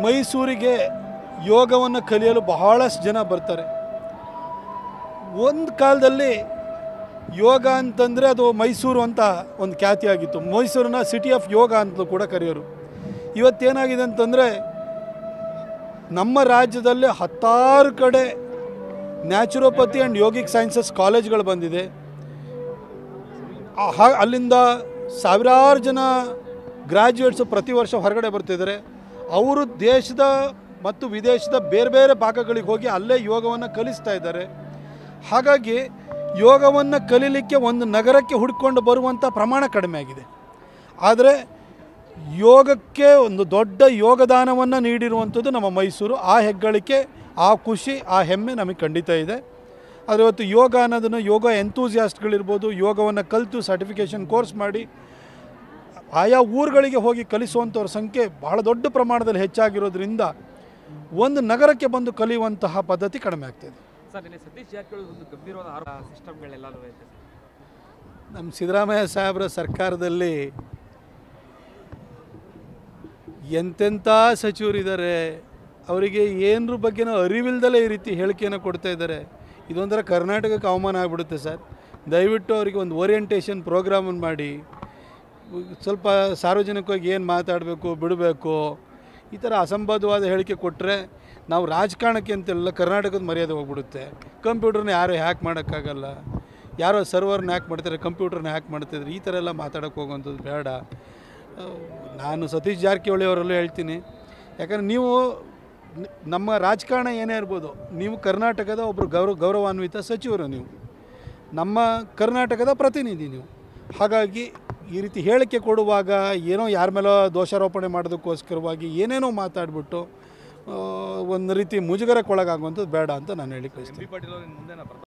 ಮೈಸೂರಿಗೆ ಯೋಗವನ್ನು ಕಲಿಯಲು ಬಹಳಷ್ಟು ಜನ ಬರ್ತಾರೆ ಒಂದು ಕಾಲದಲ್ಲಿ ಯೋಗ ಅಂತಂದರೆ ಅದು ಮೈಸೂರು ಅಂತ ಒಂದು ಖ್ಯಾತಿಯಾಗಿತ್ತು ಮೈಸೂರನ್ನ ಸಿಟಿ ಆಫ್ ಯೋಗ ಅಂತಲೂ ಕೂಡ ಕರೆಯೋರು ಇವತ್ತೇನಾಗಿದೆ ಅಂತಂದರೆ ನಮ್ಮ ರಾಜ್ಯದಲ್ಲಿ ಹತ್ತಾರು ಕಡೆ ನ್ಯಾಚುರೋಪತಿ ಆ್ಯಂಡ್ ಯೋಗಿಕ್ ಸೈನ್ಸಸ್ ಕಾಲೇಜ್ಗಳು ಬಂದಿದೆ ಆ- ಹಾ- ಅಲ್ಲಿಂದ ಸಾವಿರಾರು ಜನ ಗ್ರ್ಯಾಜುಯೇಟ್ಸು ಪ್ರತಿ ವರ್ಷ ಹೊರಗಡೆ ಬರ್ತಿದ್ದಾರೆ ಅವರು ದೇಶದ ಮತ್ತು ವಿದೇಶದ ಬೇರೆ ಬೇರೆ ಭಾಗಗಳಿಗೆ ಹೋಗಿ ಅಲ್ಲೇ ಯೋಗವನ್ನು ಕಲಿಸ್ತಾ ಇದ್ದಾರೆ ಹಾಗಾಗಿ ಯೋಗವನ್ನು ಕಲೀಲಿಕ್ಕೆ ಒಂದು ನಗರಕ್ಕೆ ಹುಡ್ಕೊಂಡು ಬರುವಂಥ ಪ್ರಮಾಣ ಕಡಿಮೆ ಆಗಿದೆ ಆದರೆ ಯೋಗಕ್ಕೆ ಒಂದು ದೊಡ್ಡ ಯೋಗದಾನವನ್ನು ನೀಡಿರುವಂಥದ್ದು ನಮ್ಮ ಮೈಸೂರು ಆ ಹೆಗ್ಗಳಿಕೆ ಆ ಖುಷಿ ಆ ಹೆಮ್ಮೆ ನಮಗೆ ಖಂಡಿತ ಇದೆ ಆದರೆ ಇವತ್ತು ಯೋಗ ಅನ್ನೋದನ್ನು ಯೋಗ ಎಂತೂಸಿಯಾಸ್ಟ್ಗಳಿರ್ಬೋದು ಯೋಗವನ್ನು ಕಲಿತು ಸರ್ಟಿಫಿಕೇಷನ್ ಕೋರ್ಸ್ ಮಾಡಿ ಆಯಾ ಊರುಗಳಿಗೆ ಹೋಗಿ ಕಲಿಸುವಂಥವ್ರ ಸಂಖ್ಯೆ ಬಹಳ ದೊಡ್ಡ ಪ್ರಮಾಣದಲ್ಲಿ ಹೆಚ್ಚಾಗಿರೋದ್ರಿಂದ ಒಂದು ನಗರಕ್ಕೆ ಬಂದು ಕಲಿಯುವಂತಹ ಪದ್ಧತಿ ಕಡಿಮೆ ಆಗ್ತಿದೆ ಸರ್ ನಿನ್ನೆ ಸತೀಶ್ ಜಾರಕಿಹೊಳಿ ಒಂದು ಗಂಭೀರವಾದ ಆರೋಪ ಸಿಸ್ಟಮ್ಗಳೆಲ್ಲನೂ ಐತೆ ಸರ್ ನಮ್ಮ ಸಿದ್ದರಾಮಯ್ಯ ಸಾಹೇಬರ ಸರ್ಕಾರದಲ್ಲಿ ಎಂತೆಂಥ ಸಚಿವರಿದ್ದಾರೆ ಅವರಿಗೆ ಏನರ ಬಗ್ಗೆನೂ ಅರಿವಿಲ್ದಲೇ ಈ ರೀತಿ ಹೇಳಿಕೆಯನ್ನು ಕೊಡ್ತಾ ಇದ್ದಾರೆ ಇದೊಂಥರ ಕರ್ನಾಟಕಕ್ಕೆ ಅವಮಾನ ಆಗಿಬಿಡುತ್ತೆ ಸರ್ ದಯವಿಟ್ಟು ಅವರಿಗೆ ಒಂದು ಓರಿಯೆಂಟೇಷನ್ ಪ್ರೋಗ್ರಾಮನ್ನು ಮಾಡಿ ಸ್ವಲ್ಪ ಸಾರ್ವಜನಿಕವಾಗಿ ಏನು ಮಾತಾಡಬೇಕು ಬಿಡಬೇಕು ಈ ಥರ ಅಸಂಬದ್ಧವಾದ ಹೇಳಿಕೆ ಕೊಟ್ಟರೆ ನಾವು ರಾಜಕಾರಣಕ್ಕೆ ಅಂತೆಲ್ಲ ಕರ್ನಾಟಕದ ಮರ್ಯಾದೆ ಹೋಗ್ಬಿಡುತ್ತೆ ಕಂಪ್ಯೂಟರ್ನ ಯಾರು ಹ್ಯಾಕ್ ಮಾಡೋಕ್ಕಾಗಲ್ಲ ಯಾರೋ ಸರ್ವರ್ನ ಹ್ಯಾಕ್ ಮಾಡ್ತಾರೆ ಕಂಪ್ಯೂಟರ್ನ ಹ್ಯಾಕ್ ಮಾಡ್ತಿದ್ರೆ ಈ ಥರ ಎಲ್ಲ ಮಾತಾಡೋಕ್ಕೆ ಹೋಗುವಂಥದ್ದು ಬೇಡ ಆ, ನಾನು ಸತೀಶ್ ಜಾರಕಿಹೊಳಿ ಅವರಲ್ಲೂ ಹೇಳ್ತೀನಿ ಯಾಕಂದರೆ ನೀವು ನ- ನಮ್ಮ ರಾಜಕಾರಣ ಏನೇ ಇರ್ಬೋದು ನೀವು ಕರ್ನಾಟಕದ ಒಬ್ಬರು ಗೌರವ ಗೌರವಾನ್ವಿತ ಸಚಿವರು ನೀವು ನಮ್ಮ ಕರ್ನಾಟಕದ ಪ್ರತಿನಿಧಿ ನೀವು ಹಾಗಾಗಿ ಈ ರೀತಿ ಹೇಳಿಕೆ ಕೊಡುವಾಗ ಏನೋ ಯಾರ ಮೇಲೋ ದೋಷಾರೋಪಣೆ ಮಾಡೋದಕ್ಕೋಸ್ಕರವಾಗಿ ಏನೇನೋ ಮಾತಾಡಿಬಿಟ್ಟು ಒಂದು ರೀತಿ ಮುಜುಗರಕ್ಕೊಳಗಾಗುವಂಥದ್ದು ಬೇಡ ಅಂತ ನಾನು ಹೇಳಿ ಎಂ ಬಿ ಪಾಟೀಲ್ ಅವ್ರ ಮುಂದೆ